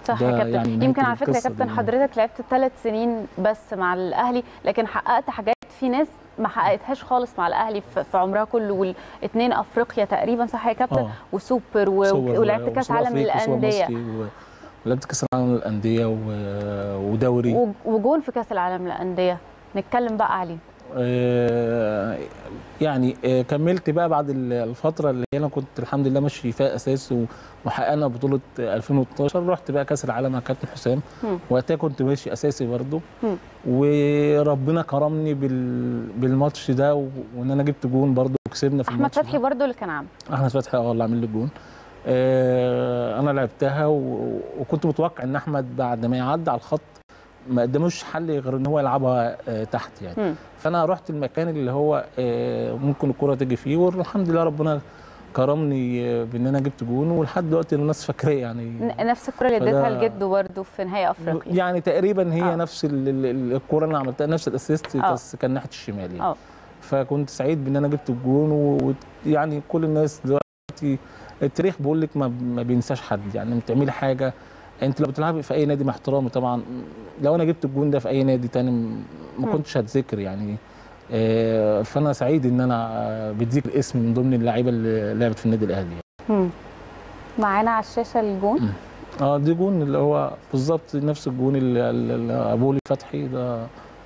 صح ده يا كابتن يعني نهاية يمكن على فكره يا القصة كابتن دي. حضرتك لعبت ثلاث سنين بس مع الاهلي لكن حققت حاجات في ناس ما حققتهاش خالص مع الاهلي في في عمرها كله والاثنين افريقيا تقريبا صح يا كابتن آه. وسوبر و... سوبر ولعبت كاس وسوبر عالم أفريقيا وسوبر للانديه مصري و- ولعبت كاس العالم للانديه و- ودوري و- وجون في كاس العالم للانديه نتكلم بقى عليه آه، يعني آه، كملت بقى بعد ال- الفتره اللي انا كنت الحمد لله ماشي فيها اساس و- وحققنا بطوله 2012 رحت بقى كاس العالم مع كابتن حسام مم. وقتها كنت ماشي اساسي برضه مم. وربنا كرمني بال... بالماتش ده و... وان انا جبت جون برضه وكسبنا في احمد الماتش فتحي ده. برضو اللي كان عامل احمد فتحي اه اللي عامل لي الجون آه انا لعبتها و... وكنت متوقع ان احمد بعد ما يعدي على الخط ما قدموش حل غير ان هو يلعبها آه تحت يعني مم. فانا رحت المكان اللي هو آه ممكن الكره تيجي فيه والحمد لله ربنا كرمني آه، بان انا جبت جون ولحد دلوقتي الناس فاكراه يعني ن- نفس الكره اللي فده- اديتها لجده برضو في نهائي افريقيا يعني تقريبا هي آه. آه. نفس ال- ال- ال- الكره اللي انا عملتها نفس الاسيست آه. بس كان ناحيه الشمال يعني اه فكنت سعيد بان انا جبت الجون و- ويعني كل الناس دلوقتي التاريخ بيقول لك ما, ما بينساش حد يعني لما بتعملي حاجه انت لو بتلعبي في اي نادي مع احترامي طبعا لو انا جبت الجون ده في اي نادي تاني م- ما مم. كنتش هتذكر يعني آه، فانا سعيد ان انا آه، بتذكر اسمي من ضمن اللعيبه اللي لعبت في النادي الاهلي يعني. مم. معانا على الشاشه الجون اه دي جون اللي هو بالظبط نفس الجون اللي, اللي ابولي فتحي ده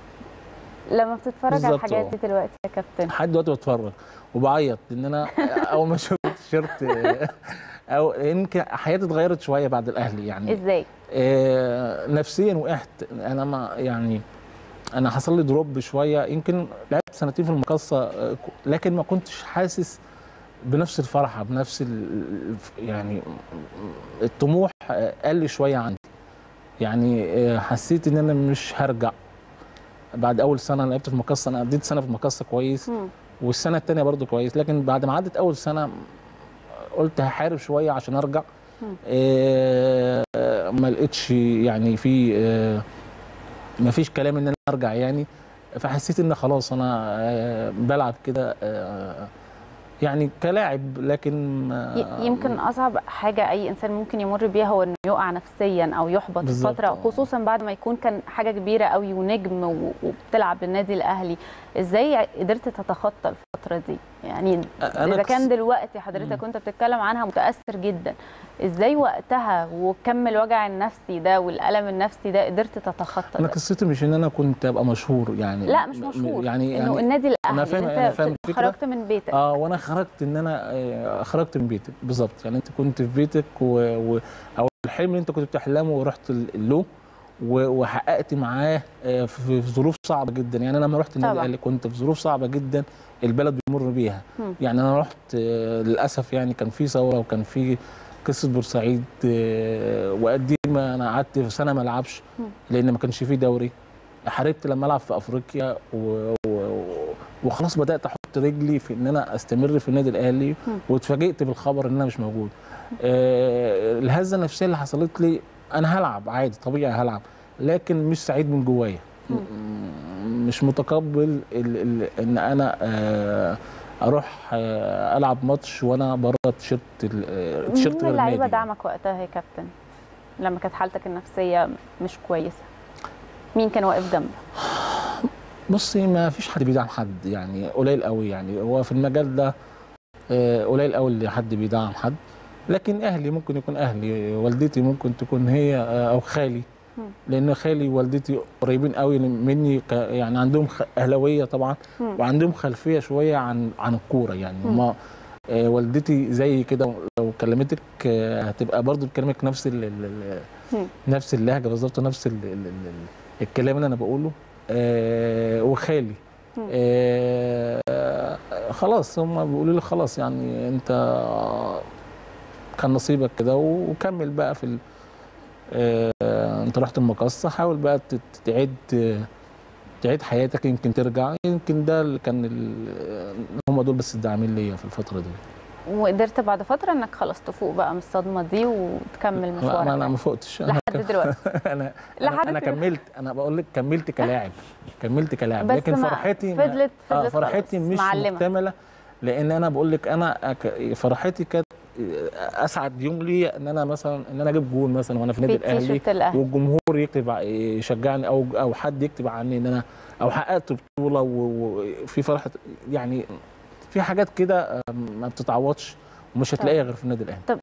لما بتتفرج على بالظبط، الحاجات آه. دي دلوقتي يا كابتن لحد دلوقتي بتفرج وبعيط ان انا اول ما شفت التيشيرت آه، او يمكن حياتي اتغيرت شويه بعد الاهلي يعني ازاي آه، نفسيا وقعت انا ما يعني انا حصل لي دروب شويه يمكن لعبت سنتين في المقصه آه، لكن ما كنتش حاسس بنفس الفرحه بنفس ال يعني الطموح آه، قل شويه عندي يعني آه، حسيت ان انا مش هرجع بعد اول سنه لعبت في المقصه انا قضيت سنه في المقصه كويس مم. والسنه الثانيه برضو كويس لكن بعد ما عدت اول سنه قلت هحارب شويه عشان ارجع مم. آه ما لقيتش يعني في آه ما فيش كلام ان انا ارجع يعني فحسيت ان خلاص انا آه بلعب كده آه يعني كلاعب لكن ما- ي- يمكن اصعب حاجه اي انسان ممكن يمر بيها هو انه يقع نفسيا او يحبط في بالظبط، فتره آه. خصوصا بعد ما يكون كان حاجه كبيره قوي ونجم و- وبتلعب للنادي الاهلي ازاي ع- قدرت تتخطى الفتره دي يعني أنا اذا قص- كان دلوقتي حضرتك كنت بتتكلم عنها متاثر جدا ازاي وقتها وكم الوجع النفسي ده والالم النفسي ده قدرت تتخطى انا ده؟ قصتي مش ان انا كنت ابقى مشهور يعني لا مش م- مشهور يعني انه يعني النادي الاهلي أنا فاهم- انت أنا فاهم بت- الفكرة. خرجت من بيتك اه وانا خرجت ان انا آه، خرجت من بيتك بالظبط يعني انت كنت في بيتك و... و... او الحلم اللي انت كنت بتحلمه ورحت ال- له و... وحققت معاه آه، في في ظروف صعبه جدا يعني انا لما رحت النادي طبعا. الاهلي كنت في ظروف صعبه جدا البلد بيمر بيها مم. يعني انا رحت آه، للاسف يعني كان في ثوره وكان في قصه بورسعيد آه، وقد إيه ما انا قعدت في سنه ما العبش مم. لان ما كانش فيه دوري حاربت لما العب في افريقيا و... و... وخلاص بدات احط رجلي في ان انا استمر في النادي الاهلي مم. واتفاجئت بالخبر ان انا مش موجود آه الهزه النفسيه اللي حصلت لي انا هلعب عادي طبيعي هلعب لكن مش سعيد من جوايا مم. م- مش متقبل ال... ال... ان انا آه اروح آه العب ماتش وانا بره التيشيرت ال- آه، التيشيرت مين غير اللعيبه النادي. دعمك وقتها يا كابتن لما كانت حالتك النفسيه مش كويسه مين كان واقف جنبك بصي ما فيش حد بيدعم حد يعني قليل قوي يعني هو في المجال ده آه، قليل قوي اللي حد بيدعم حد لكن اهلي ممكن يكون اهلي والدتي ممكن تكون هي آه، او خالي مم. لان خالي ووالدتي قريبين قوي مني ك- يعني عندهم خ- اهلاويه طبعا مم. وعندهم خلفيه شويه عن عن الكوره يعني مم. ما آه، والدتي زي كده لو كلمتك آه، هتبقى برضو بتكلمك نفس ال ال- ال- مم. نفس اللهجه بالظبط ونفس ال ال ال ال الكلام اللي انا بقوله آه وخالي مم. آه خلاص هم بيقولوا لي خلاص يعني انت كان نصيبك كده وكمل بقى في ال آه انت رحت المقصه حاول بقى تت- تعيد تعيد حياتك يمكن ترجع يمكن ده اللي كان ال- هم دول بس الداعمين ليا في الفتره دي وقدرت بعد فتره انك خلاص تفوق بقى من الصدمه دي وتكمل لا انا انا مشوارك ما فقتش أنا لحد دلوقتي انا لحد انا, أنا دلوقتي. كملت انا بقول لك كملت كلاعب كملت كلاعب بس لكن ما- فرحتي ما- فضلت آه فضلت فرحتي خلاص، مش معلمة. مكتمله لان انا بقول لك انا أك- فرحتي كانت اسعد يوم لي ان انا مثلا ان انا اجيب جول مثلا وانا في النادي الاهلي بالتيشيرت الاهلي والجمهور يكتب ع- يشجعني او او حد يكتب عني ان انا او حققت بطوله و- وفي فرحه يعني في حاجات كده آه، ما بتتعوضش ومش هتلاقيها غير في النادي الاهلي